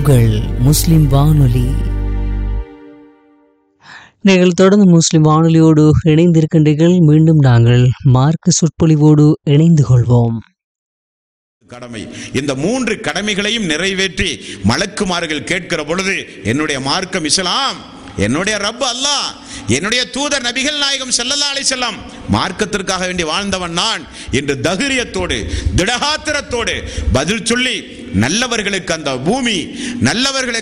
உங்கள் முஸ்லிம் வானொலி நீங்கள் தொடர்ந்து முஸ்லிம் வானொலியோடு இணைந்திருக்கின்றீர்கள் மீண்டும் நாங்கள் மார்க்க சொற்பொழிவோடு இணைந்து கொள்வோம் கடமை இந்த மூன்று கடமைகளையும் நிறைவேற்றி மலக்குமார்கள் கேட்கிற பொழுது என்னுடைய மார்க்கம் இஸ்லாம் என்னுடைய ரப் அல்லாஹ் என்னுடைய தூதர் நபிகள் நாயகம் ஸல்லல்லாஹு அலைஹி செல்லம் மார்க்கத்திற்காக வேண்டி வாழ்ந்தவன் நான் என்று தகிரியத்தோடு திடகாத்திரத்தோடு பதில் சொல்லி நல்லவர்களுக்கு அந்த பூமி நல்லவர்களுக்கு